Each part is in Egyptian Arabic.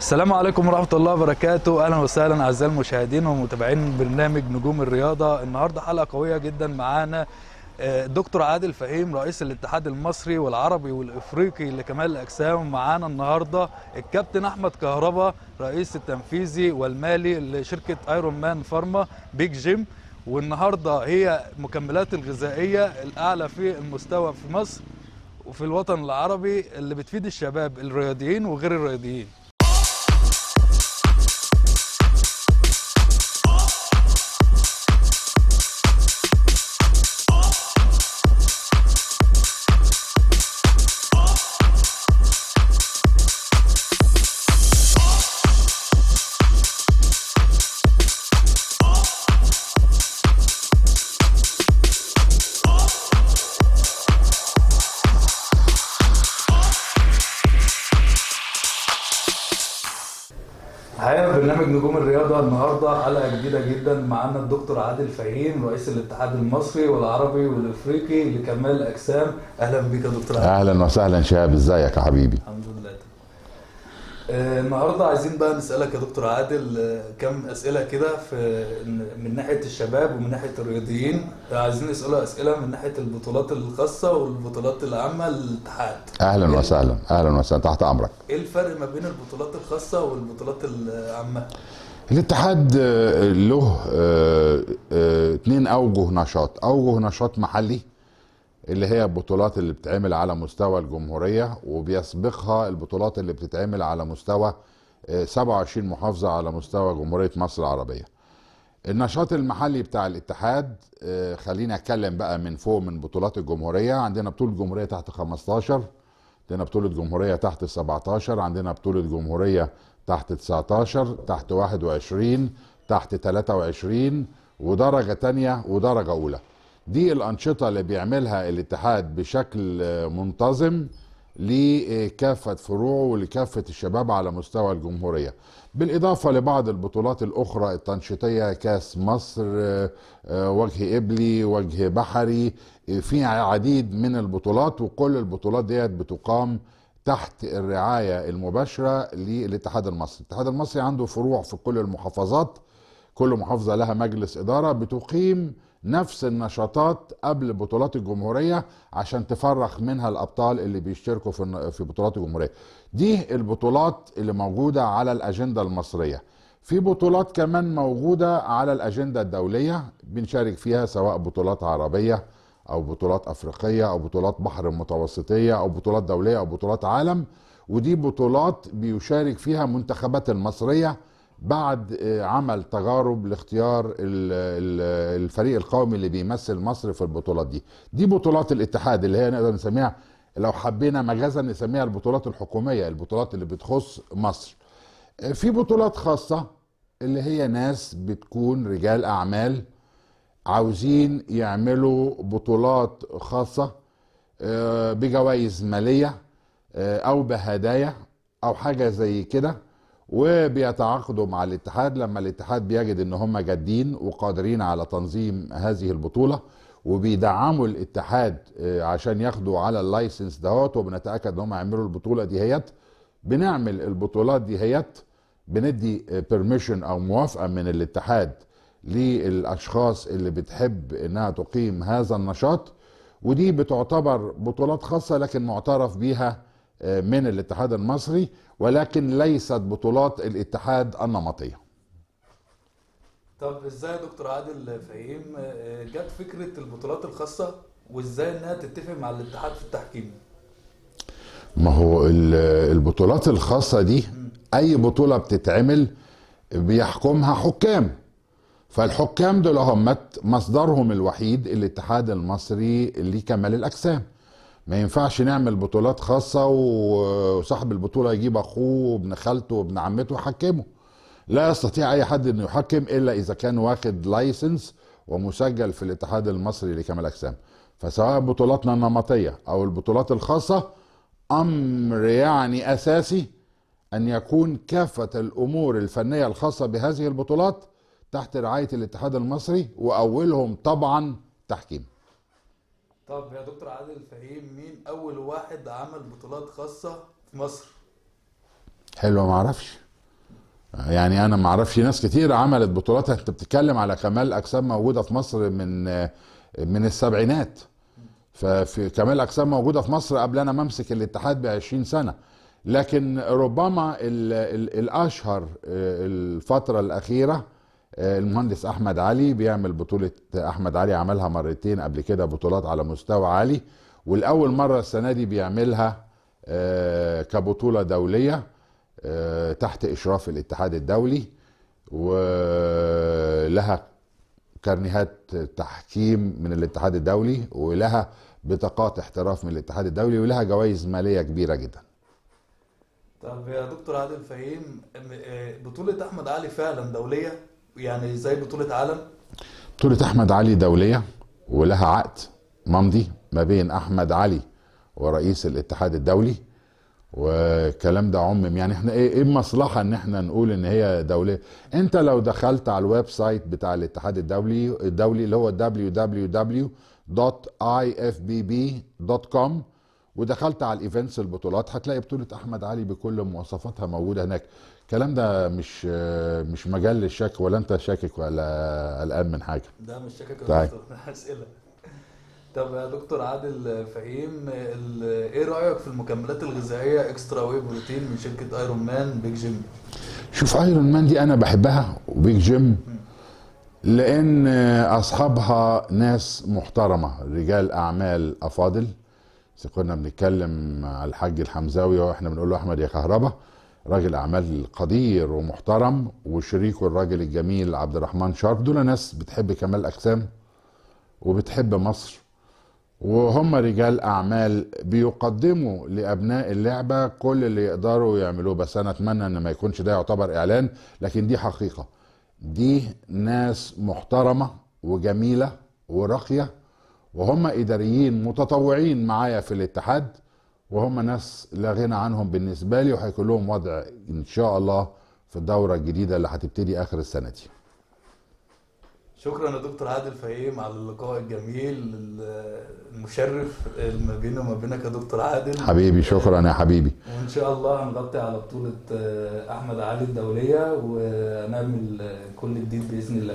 السلام عليكم ورحمة الله وبركاته أهلا وسهلا أعزائي المشاهدين ومتابعين برنامج نجوم الرياضة النهاردة حلقة قوية جدا معانا آه، دكتور عادل فهيم رئيس الاتحاد المصري والعربي والإفريقي لكمال الأجسام معانا النهاردة الكابتن أحمد كهربا رئيس التنفيذي والمالي لشركة ايرون مان فارما بيج جيم والنهاردة هي مكملات الغذائية الأعلى في المستوى في مصر وفي الوطن العربي اللي بتفيد الشباب الرياضيين وغير الرياضيين حقيقة برنامج نجوم الرياضة النهاردة حلقة جديدة جدا معانا الدكتور عادل فهيم رئيس الاتحاد المصري والعربي والافريقي لكمال الاجسام اهلا بك يا دكتور عادل اهلا وسهلا شهاب ازيك يا حبيبي الحمد لله آه، النهارده عايزين بقى نسألك يا دكتور عادل آه، كم أسئلة كده في من ناحية الشباب ومن ناحية الرياضيين آه، عايزين نسأله أسئلة من ناحية البطولات الخاصة والبطولات العامة للاتحاد اهلا وسهلا اهلا وسهلا تحت امرك ايه الفرق ما بين البطولات الخاصة والبطولات العامة؟ الاتحاد آه، له آه، آه، اتنين اوجه نشاط اوجه نشاط محلي اللي هي البطولات اللي بتتعمل على مستوى الجمهورية وبيسبقها البطولات اللي بتتعمل على مستوى آه، 27 محافظة على مستوى جمهورية مصر العربية النشاط المحلي بتاع الاتحاد آه، خليني اتكلم بقى من فوق من بطولات الجمهورية عندنا بطولة جمهورية تحت 15 عندنا بطولة جمهورية تحت 17 عندنا بطولة جمهورية تحت 19 تحت 21 تحت 23 ودرجة تانية ودرجة أولى دي الأنشطة اللي بيعملها الاتحاد بشكل آه، منتظم لكافة فروعه ولكافة الشباب على مستوى الجمهورية بالإضافة لبعض البطولات الأخرى التنشيطية كاس مصر آه، آه، وجه إبلي وجه بحري آه، في عديد من البطولات وكل البطولات ديت بتقام تحت الرعاية المباشرة للاتحاد المصري الاتحاد المصري عنده فروع في كل المحافظات كل محافظة لها مجلس إدارة بتقيم نفس النشاطات قبل بطولات الجمهورية عشان تفرخ منها الأبطال اللي بيشتركوا في الن- في بطولات الجمهورية دي البطولات اللي موجودة على الأجندة المصرية في بطولات كمان موجودة على الأجندة الدولية بنشارك فيها سواء بطولات عربية أو بطولات أفريقية أو بطولات بحر المتوسطية أو بطولات دولية أو بطولات عالم ودي بطولات بيشارك فيها منتخبات المصرية بعد آه، عمل تجارب لاختيار ال- ال- الفريق القومي اللي بيمثل مصر في البطولات دي دي بطولات الاتحاد اللي هي نقدر نسميها لو حبينا مجازا نسميها البطولات الحكومية البطولات اللي بتخص مصر آه، في بطولات خاصة اللي هي ناس بتكون رجال أعمال عاوزين يعملوا بطولات خاصة آه، بجوائز مالية آه، أو بهدايا أو حاجة زي كده وبيتعاقدوا مع الاتحاد لما الاتحاد بيجد ان هم جادين وقادرين على تنظيم هذه البطولة وبيدعموا الاتحاد آه، عشان ياخدوا على اللايسنس دهوت وبنتاكد ان هم يعملوا البطوله دي هيت بنعمل البطولات دي هيت بندي بيرميشن او موافقه من الاتحاد للاشخاص اللي بتحب انها تقيم هذا النشاط ودي بتعتبر بطولات خاصه لكن معترف بيها آه، من الاتحاد المصري ولكن ليست بطولات الاتحاد النمطيه طب ازاي يا دكتور عادل فهيم آه، جت فكرة البطولات الخاصة وازاي انها تتفق مع الاتحاد في التحكيم؟ ما هو ال- البطولات الخاصة دي أي بطولة بتتعمل بيحكمها حكام فالحكام دول هم مصدرهم الوحيد الاتحاد المصري لكمال الأجسام ما ينفعش نعمل بطولات خاصة و- وصاحب البطولة يجيب أخوه وابن خالته وابن عمته يحكمه لا يستطيع أي حد أنه يحكم إلا إذا كان واخد لايسنس ومسجل في الاتحاد المصري لكمال الأجسام فسواء بطولاتنا النمطية أو البطولات الخاصة امر يعني اساسي ان يكون كافه الامور الفنيه الخاصه بهذه البطولات تحت رعايه الاتحاد المصري واولهم طبعا تحكيم طب يا دكتور عادل فهيم مين اول واحد عمل بطولات خاصة في مصر؟ حلو ما اعرفش يعني انا ما اعرفش ناس كتير عملت بطولات انت بتتكلم على كمال اجسام موجوده في مصر من من السبعينات ففي كمال اجسام موجوده في مصر قبل انا ما امسك الاتحاد ب 20 سنه لكن ربما ال ال الاشهر الفتره الاخيره المهندس احمد علي بيعمل بطوله احمد علي عملها مرتين قبل كده بطولات على مستوى عالي والاول مره السنه دي بيعملها كبطوله دوليه تحت اشراف الاتحاد الدولي ولها كارنيهات تحكيم من الاتحاد الدولي ولها بطاقات احتراف من الاتحاد الدولي ولها جوائز ماليه كبيره جدا طب يا دكتور عادل فهيم بطولة أحمد علي فعلا دولية يعني زي بطولة عالم بطولة أحمد علي دولية ولها عقد ممضي ما بين أحمد علي ورئيس الاتحاد الدولي والكلام ده عمم يعني احنا ايه ايه المصلحه ان احنا نقول ان هي دوليه انت لو دخلت على الويب سايت بتاع الاتحاد الدولي الدولي اللي هو www.ifbb.com ودخلت على الايفنتس البطولات هتلاقي بطوله احمد علي بكل مواصفاتها موجوده هناك الكلام ده مش مش مجال للشك ولا انت شاكك ولا قلقان من حاجه ده مش شاكك طيب. يا دكتور اسئله طب يا دكتور عادل فهيم ال- ايه رايك في المكملات الغذائيه اكسترا واي بروتين من شركه ايرون مان بيج جيم شوف ايرون مان دي انا بحبها وبيج جيم لان اصحابها ناس محترمه رجال اعمال افاضل إذا كنا بنتكلم على الحاج الحمزاوي واحنا بنقول له احمد يا كهربا راجل اعمال قدير ومحترم وشريكه الراجل الجميل عبد الرحمن شارب دول ناس بتحب كمال اجسام وبتحب مصر وهم رجال اعمال بيقدموا لابناء اللعبه كل اللي يقدروا يعملوه بس انا اتمنى ان ما يكونش ده يعتبر اعلان لكن دي حقيقه دي ناس محترمه وجميله وراقيه وهم اداريين متطوعين معايا في الاتحاد وهم ناس لا غنى عنهم بالنسبه لي وهيكون لهم وضع ان شاء الله في الدوره الجديده اللي هتبتدي اخر السنه دي شكرا يا دكتور عادل فهيم على اللقاء الجميل المشرف ما بيني وما بينك يا دكتور عادل حبيبي شكرا يا حبيبي وان شاء الله هنغطي على بطوله احمد علي الدوليه ونعمل كل جديد باذن الله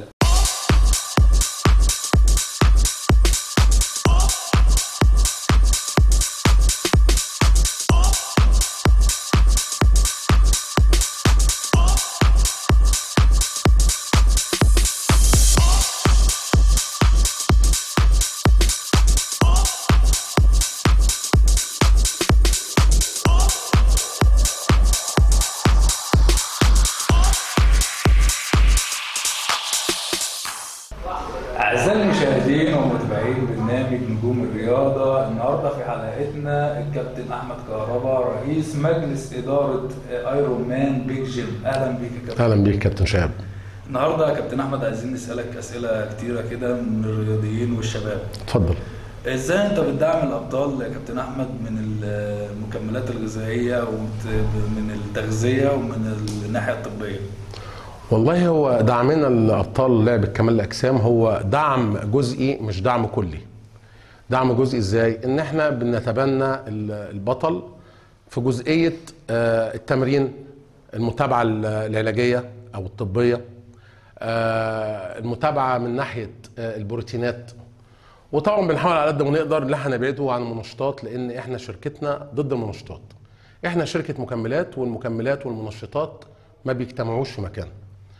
أعزائي المشاهدين ومتابعين برنامج نجوم الرياضة النهاردة في حلقتنا الكابتن أحمد كهربا رئيس مجلس إدارة ايرون مان بيج جيم أهلا بيك يا كابتن اهلا بيك كابتن شهاب النهاردة يا كابتن أحمد عايزين نسألك أسئلة كتيرة كده من الرياضيين والشباب اتفضل ازاي انت بتدعم الابطال يا كابتن احمد من المكملات الغذائيه ومن التغذيه ومن الناحيه الطبيه والله هو دعمنا الابطال لعبه كمال الاجسام هو دعم جزئي مش دعم كلي دعم جزئي ازاي ان احنا بنتبنى البطل في جزئيه آه، التمرين المتابعه العلاجيه او الطبيه آه، المتابعه من ناحيه آه، البروتينات وطبعا بنحاول على قد ما نقدر ان احنا نبعده عن المنشطات لان احنا شركتنا ضد المنشطات احنا شركه مكملات والمكملات والمنشطات ما بيجتمعوش في مكان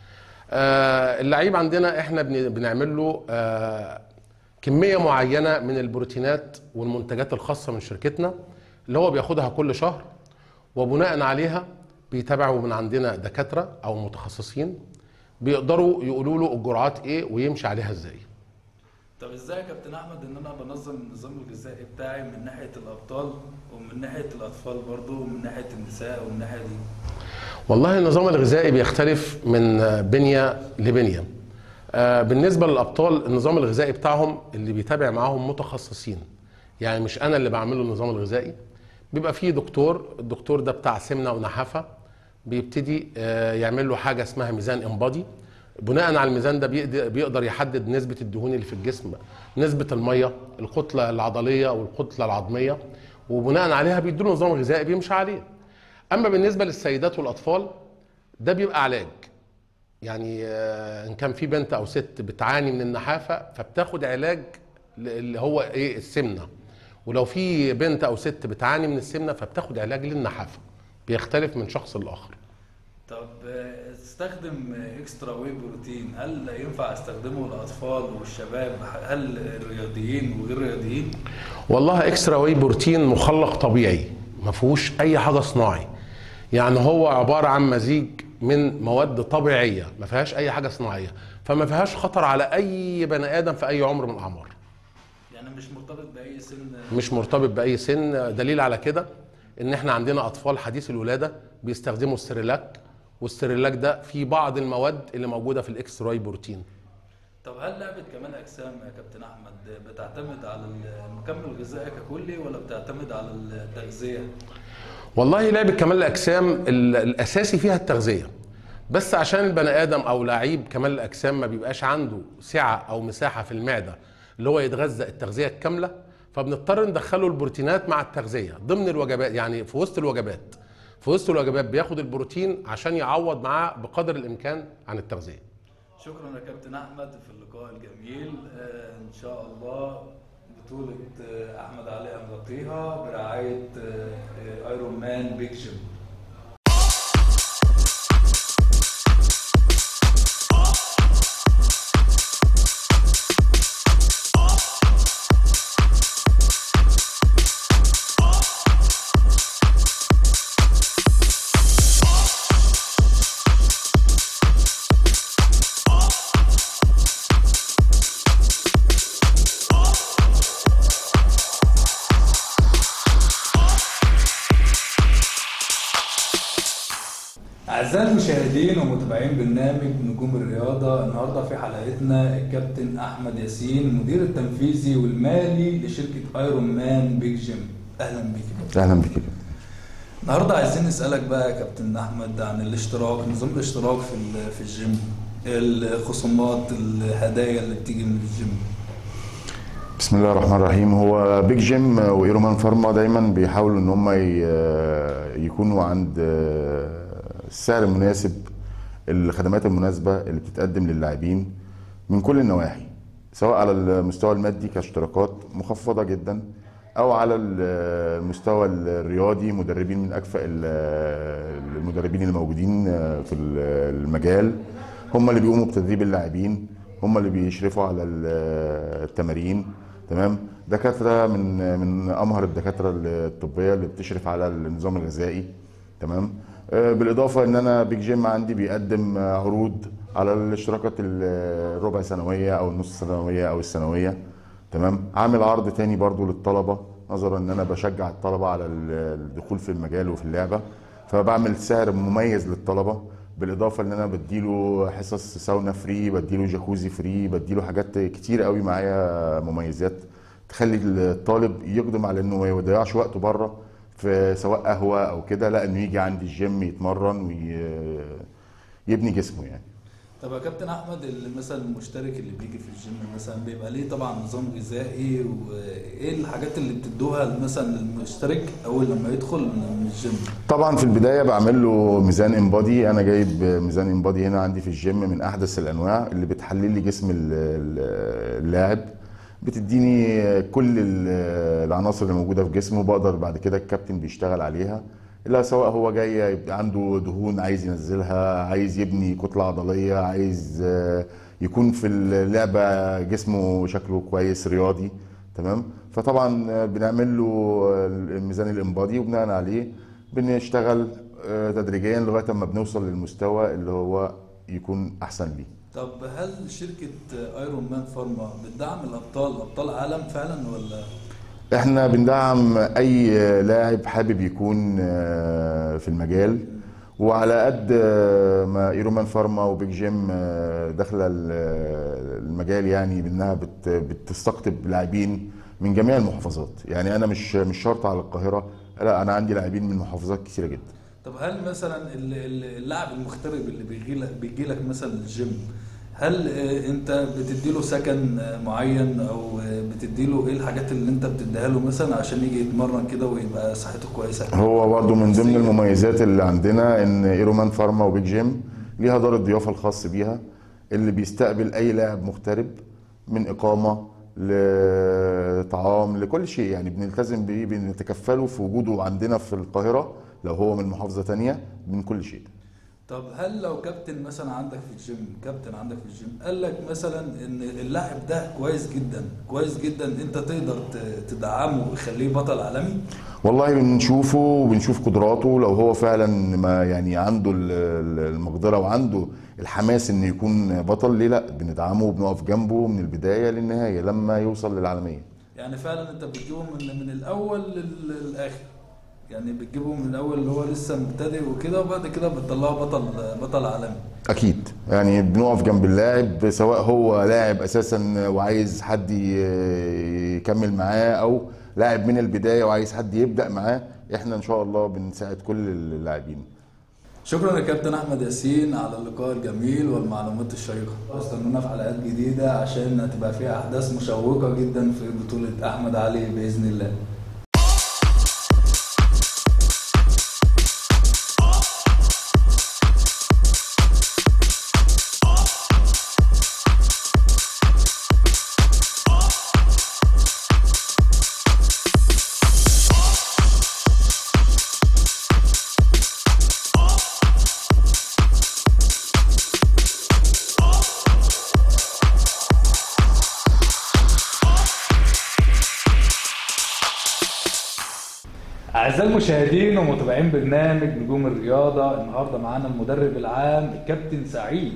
آه اللعيب عندنا احنا بن- بنعمل له آه كميه معينه من البروتينات والمنتجات الخاصه من شركتنا اللي هو بياخدها كل شهر وبناء عليها بيتابعوا من عندنا دكاتره او متخصصين بيقدروا يقولوا له الجرعات ايه ويمشي عليها ازاي طب ازاي يا كابتن احمد ان انا بنظم النظام الغذائي بتاعي من ناحيه الابطال ومن ناحيه الاطفال برضو ومن ناحيه النساء ومن ناحيه دي والله النظام الغذائي بيختلف من بنية لبنية آه، بالنسبة للأبطال النظام الغذائي بتاعهم اللي بيتابع معاهم متخصصين يعني مش أنا اللي بعمله النظام الغذائي بيبقى فيه دكتور الدكتور ده بتاع سمنة ونحافة بيبتدي آه، يعمل له حاجة اسمها ميزان انبادي بناء على الميزان ده بيقدر, بيقدر يحدد نسبة الدهون اللي في الجسم نسبة المية الكتلة العضلية والكتلة العظمية وبناء عليها بيدوا له نظام غذائي بيمشي عليه اما بالنسبه للسيدات والاطفال ده بيبقى علاج يعني آه، ان كان في بنت او ست بتعاني من النحافه فبتاخد علاج ل- اللي هو ايه السمنه ولو في بنت او ست بتعاني من السمنه فبتاخد علاج للنحافه بيختلف من شخص لاخر طب آه، استخدم اكسترا واي بروتين هل ينفع استخدمه للاطفال والشباب هل الرياضيين وغير الرياضيين والله اكسترا واي بروتين مخلق طبيعي ما فيهوش اي حاجه صناعي يعني هو عباره عن مزيج من مواد طبيعيه ما فيهاش اي حاجه صناعيه فما فيهاش خطر على اي بني ادم في اي عمر من الاعمار يعني مش مرتبط باي سن مش مرتبط باي سن دليل على كده ان احنا عندنا اطفال حديث الولاده بيستخدموا السيريلاك والسيريلاك ده فيه بعض المواد اللي موجوده في الاكسترا واي بروتين طب هل لعبه كمال اجسام يا كابتن احمد بتعتمد على المكمل الغذائي ككلي ولا بتعتمد على التغذيه والله لعبة كمال الأجسام ال- الأساسي فيها التغذية بس عشان البني آدم أو لعيب كمال الأجسام ما بيبقاش عنده سعة أو مساحة في المعدة اللي هو يتغذى التغذية الكاملة فبنضطر ندخله البروتينات مع التغذية ضمن الوجبات يعني في وسط الوجبات في وسط الوجبات بياخد البروتين عشان يعوض معاه بقدر الإمكان عن التغذية شكرا يا كابتن احمد في اللقاء الجميل آه، ان شاء الله بطولة آه، احمد علي هنغطيها برعاية آه، آه، ايرون مان بيج جيم أعزائي المشاهدين ومتابعين برنامج نجوم الرياضة النهاردة في حلقتنا الكابتن أحمد ياسين المدير التنفيذي والمالي لشركة ايرون مان بيج جيم أهلا بيك يا كابتن اهلا بك النهاردة عايزين نسألك بقى يا كابتن أحمد عن الاشتراك نظام الاشتراك في ال- في الجيم الخصومات الهدايا اللي بتيجي من الجيم بسم الله الرحمن الرحيم هو بيج جيم وايرومان فارما دايما بيحاولوا ان هم ي- يكونوا عند السعر المناسب الخدمات المناسبه اللي بتتقدم للاعبين من كل النواحي سواء على المستوى المادي كاشتراكات مخفضه جدا او على المستوى الرياضي مدربين من اكفأ ال- المدربين الموجودين في المجال هم اللي بيقوموا بتدريب اللاعبين هم اللي بيشرفوا على ال- التمارين تمام دكاتره من من امهر الدكاتره الطبيه اللي بتشرف على النظام الغذائي تمام آه، بالاضافه ان انا بيج جيم عندي بيقدم آه، عروض على الاشتراكات الربع سنويه او النص سنويه او السنويه تمام عامل عرض تاني برضو للطلبه نظرا ان انا بشجع الطلبه على ال- الدخول في المجال وفي اللعبه فبعمل سعر مميز للطلبه بالاضافه ان انا بديله حصص ساونا فري بديله جاكوزي فري بديله حاجات كتير قوي معايا مميزات تخلي الطالب يقدم على انه ما يضيعش وقته بره في سواء قهوه او كده لا انه يجي عندي الجيم يتمرن ويبني جسمه يعني طب يا كابتن احمد اللي مثلا المشترك اللي بيجي في الجيم مثلا بيبقى ليه طبعا نظام غذائي وايه الحاجات اللي بتدوها مثلا للمشترك اول لما يدخل من الجيم طبعا في البدايه بعمل له ميزان انبادي انا جايب ميزان انبادي هنا عندي في الجيم من احدث الانواع اللي بتحلل لي جسم ال- ال- اللاعب بتديني كل ال- العناصر اللي موجوده في جسمه بقدر بعد كده الكابتن بيشتغل عليها لا سواء هو جاي يبقى عنده دهون عايز ينزلها عايز يبني كتله عضليه عايز آه، يكون في اللعبه جسمه شكله كويس رياضي تمام فطبعا آه، بنعمل له الميزان الانبادي وبناء عليه بنشتغل آه، تدريجيا لغايه ما بنوصل للمستوى اللي هو يكون احسن ليه طب هل شركه ايرون مان فارما بتدعم الابطال ابطال عالم فعلا ولا احنا بندعم اي لاعب حابب يكون آه، في المجال وعلى قد آه، ما ايرومان فارما وبيج جيم آه، داخله ال- المجال يعني بانها بت- بتستقطب لاعبين من جميع المحافظات يعني انا مش مش شرط على القاهره لا انا عندي لاعبين من محافظات كثيره جدا طب هل مثلا ال- ال- اللاعب المغترب اللي بيجي لك بيجي لك مثلا الجيم هل آه، انت بتديله سكن آه، معين او آه، بتديله ايه الحاجات اللي انت بتديها له مثلا عشان يجي يتمرن كده ويبقى صحته كويسه هو برضو من ضمن المميزات اللي عندنا ان ايرومان فارما وبيج جيم ليها دار الضيافه الخاص بيها اللي بيستقبل اي لاعب مغترب من اقامه لطعام لكل شيء يعني بنلتزم بيه بنتكفله في وجوده عندنا في القاهره لو هو من محافظه تانية من كل شيء طب هل لو كابتن مثلا عندك في الجيم كابتن عندك في الجيم قال لك مثلا ان اللاعب ده كويس جدا كويس جدا انت تقدر ت- تدعمه وتخليه بطل عالمي والله بنشوفه وبنشوف قدراته لو هو فعلا ما يعني عنده ال- ال- المقدره وعنده الحماس انه يكون بطل ليه لا بندعمه وبنقف جنبه من البدايه للنهايه لما يوصل للعالميه يعني فعلا انت بتجيبه من من الاول لل- للاخر يعني بتجيبه من الاول اللي هو لسه مبتدئ وكده وبعد كده بتطلعه بطل بطل عالمي اكيد يعني بنقف جنب اللاعب سواء هو لاعب اساسا وعايز حد ي- يكمل معاه او لاعب من البدايه وعايز حد يبدا معاه احنا ان شاء الله بنساعد كل اللاعبين شكرا يا كابتن احمد ياسين على اللقاء الجميل والمعلومات الشيقه استنونا في حلقات جديده عشان هتبقى فيها احداث مشوقه جدا في بطوله احمد علي باذن الله أعزائي المشاهدين ومتابعين برنامج نجوم الرياضة النهاردة معانا المدرب العام الكابتن سعيد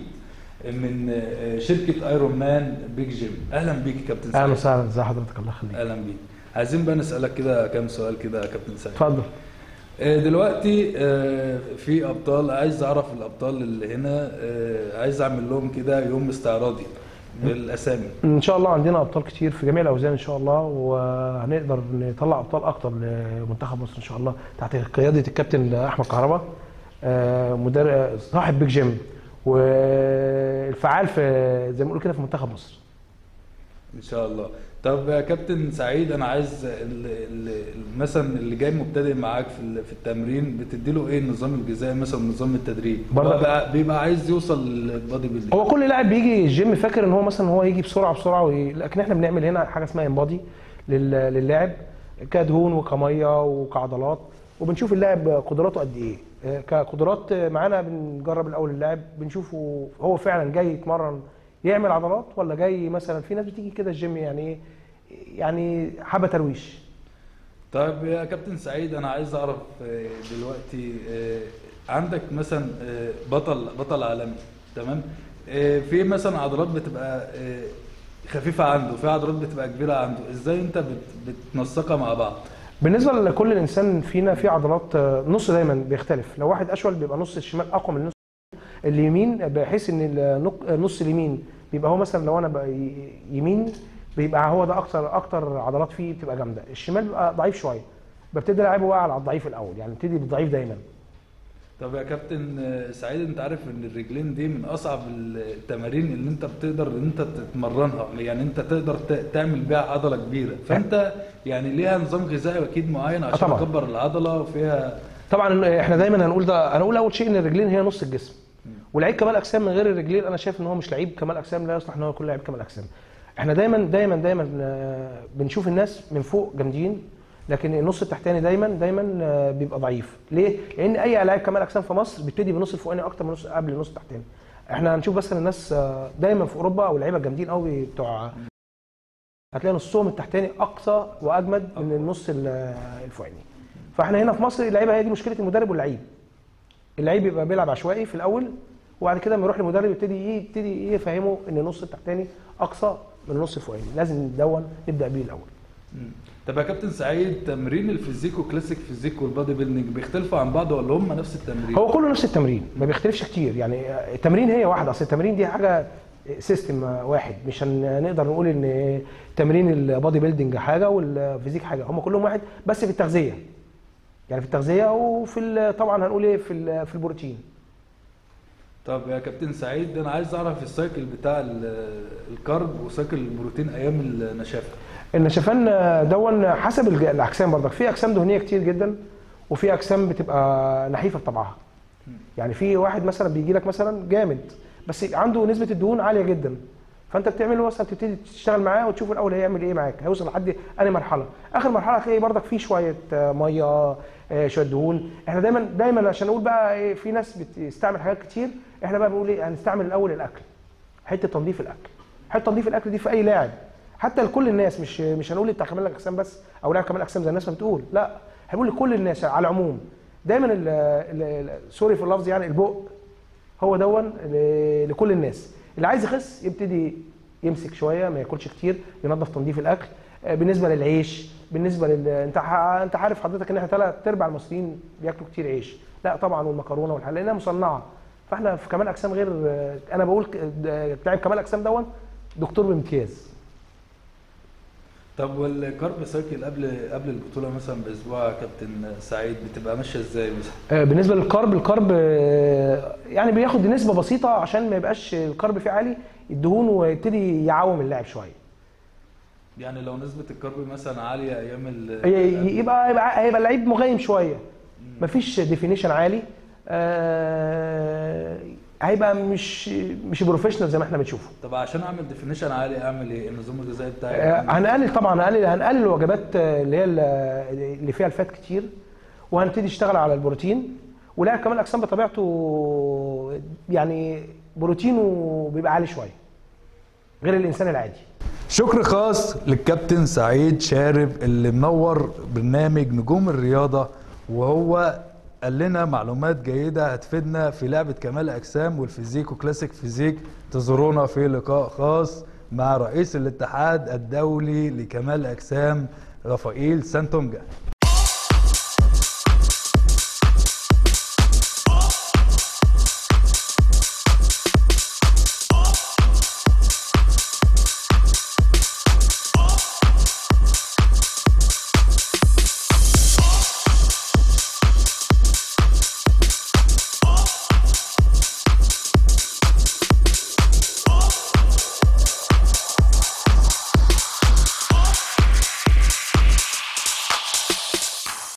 من شركة ايرون مان بيج جيم أهلا بيك يا كابتن سعيد اهلا وسهلا ازي حضرتك الله يخليك أهلا بيك عايزين بقى نسألك كده كام سؤال كده يا كابتن سعيد اتفضل آه، دلوقتي آه، في ابطال عايز اعرف الابطال اللي هنا آه، عايز اعمل لهم كده يوم استعراضي بالاسامي ان شاء الله عندنا ابطال كتير في جميع الاوزان ان شاء الله وهنقدر نطلع ابطال اكتر لمنتخب مصر ان شاء الله تحت قياده الكابتن احمد كهربا آه، مدرب صاحب بيج جيم والفعال في زي ما بنقول كده في منتخب مصر ان شاء الله طب يا كابتن سعيد انا عايز ال- ال- مثلا اللي جاي مبتدئ معاك في ال- في التمرين بتديله ايه النظام الغذائي مثلا نظام التدريب برضه- بيبقى, بيبقى عايز يوصل للبادي بيلدينج هو كل لاعب بيجي الجيم فاكر ان هو مثلا هو يجي بسرعه بسرعه وي... لكن احنا بنعمل هنا حاجه اسمها انبادي لل... للاعب كدهون وكميه وكعضلات وبنشوف اللاعب قدراته قد ايه آه، كقدرات آه، معانا بنجرب الاول اللاعب بنشوفه هو فعلا جاي يتمرن يعمل عضلات ولا جاي مثلا في ناس بتيجي كده الجيم يعني ايه يعني حابه ترويش طيب يا كابتن سعيد انا عايز اعرف آه، دلوقتي آه، عندك مثلا آه، بطل بطل عالمي تمام آه، في مثلا عضلات بتبقى آه، خفيفه عنده في عضلات بتبقى كبيره عنده ازاي انت بت- بتنسقها مع بعض بالنسبه لكل انسان فينا في عضلات آه، نص دايما بيختلف لو واحد اشول بيبقى نص الشمال اقوى من النص اليمين بحيث ان النق- النص اليمين بيبقى هو مثلا لو انا بقى ي- يمين بيبقى هو ده اكتر اكتر عضلات فيه بتبقى جامده الشمال بيبقى ضعيف شويه ببتدي العبه بقى على الضعيف الاول يعني ابتدي بالضعيف دايما طب يا كابتن آه، سعيد انت عارف ان الرجلين دي من اصعب التمارين اللي انت بتقدر ان انت تتمرنها يعني انت تقدر ت- تعمل بيها عضله كبيره فانت يعني ليها نظام غذائي اكيد معين عشان طبعا. تكبر العضله وفيها طبعا احنا دايما هنقول ده هنقول اول شيء ان الرجلين هي نص الجسم ولعيب كمال اجسام من غير الرجلين انا شايف ان هو مش لعيب كمال اجسام لا يصلح ان هو يكون لعيب كمال اجسام احنا دايما دايما دايما آه، بنشوف الناس من فوق جامدين لكن النص التحتاني دايما دايما آه، بيبقى ضعيف ليه لان اي لاعب كمال اجسام في مصر بيبتدي بالنص الفوقاني اكتر من النص قبل النص التحتاني احنا هنشوف بس الناس آه، دايما في اوروبا او اللعيبه الجامدين قوي بتوع هتلاقي نصهم التحتاني اقصى واجمد من النص ال- الفوقاني فاحنا هنا في مصر اللعيبه هي دي مشكله المدرب واللعيب اللعيب يبقى بيلعب عشوائي في الاول وبعد كده لما يروح لمدرب يبتدي ايه يبتدي ايه يفهمه ان النص التحتاني اقصى من النص الفوقاني لازم ندون نبدا بيه الاول مم. طب يا كابتن سعيد تمرين الفيزيك وكلاسيك فيزيك والبادي بيلدينج بيختلفوا عن بعض ولا هم نفس التمرين؟ هو كله نفس التمرين ما بيختلفش كتير يعني التمرين هي واحده اصل التمرين دي حاجه سيستم واحد مش هنقدر نقول ان تمرين البادي بيلدينج حاجه والفيزيك حاجه هم كلهم واحد بس في التغذيه يعني في التغذيه وفي ال- طبعا هنقول ايه في ال- في البروتين طب يا كابتن سعيد انا عايز اعرف السايكل بتاع ال- الكارب وسايكل البروتين ايام النشافه النشفان دون حسب الج- الاجسام برضك في اجسام دهنيه كتير جدا وفي اجسام بتبقى نحيفه بطبعها يعني في واحد مثلا بيجي لك مثلا جامد بس عنده نسبه الدهون عاليه جدا فانت بتعمل له مثلا تبتدي تشتغل معاه وتشوف الاول هيعمل ايه معاك هيوصل لحد انهي مرحله اخر مرحله هتلاقي برضك في شويه آه، ميه آه، شويه دهون احنا دايما دايما عشان نقول بقى إيه في ناس بتستعمل حاجات كتير احنا بقى بنقول ايه هنستعمل الاول الاكل حته تنظيف الاكل حته تنظيف الاكل دي في اي لاعب حتى لكل الناس مش مش هنقول بتاع كمال الاجسام بس او لاعب كمال الاجسام زي الناس ما بتقول لا هنقول لكل الناس على العموم دايما ال- ال- ال- سوري في اللفظ يعني البق هو دون ل- لكل الناس اللي عايز يخس يبتدي يمسك شويه ما ياكلش كتير ينظف تنظيف الاكل آه، بالنسبه للعيش بالنسبه لل انت ح... انت عارف حضرتك ان احنا ثلاث ارباع المصريين بياكلوا كتير عيش لا طبعا والمكرونه والحاجات لانها مصنعه فاحنا في كمال اجسام غير آه، انا بقول ك- د- لاعب كمال اجسام دون دكتور بامتياز طب والكارب سايكل قبل قبل البطوله مثلا باسبوع يا كابتن سعيد بتبقى ماشيه ازاي مثلا آه، بالنسبه للكارب الكارب آه، يعني بياخد نسبه بسيطه عشان ما يبقاش الكارب فيه عالي الدهون ويبتدي يعوم اللاعب شويه يعني لو نسبه الكارب مثلا عاليه ايام ال ي- يبقى يبقى هيبقى اللعيب مغيم شويه مفيش ديفينيشن عالي آه، هيبقى مش مش بروفيشنال زي ما احنا بنشوفه طب عشان اعمل ديفينيشن عالي اعمل ايه النظام الغذائي بتاعي آه، هنقلل طبعا هنقلل هنقلل الوجبات آه، اللي هي ال- اللي فيها الفات كتير وهنبتدي نشتغل على البروتين ولاعب كمال الاجسام بطبيعته يعني بروتينه بيبقى عالي شويه غير الانسان العادي شكر خاص للكابتن سعيد شارب اللي منور برنامج نجوم الرياضة وهو قال لنا معلومات جيدة هتفيدنا في لعبة كمال أجسام والفيزيك وكلاسيك فيزيك تزورونا في لقاء خاص مع رئيس الاتحاد الدولي لكمال أجسام رافائيل سانتونجا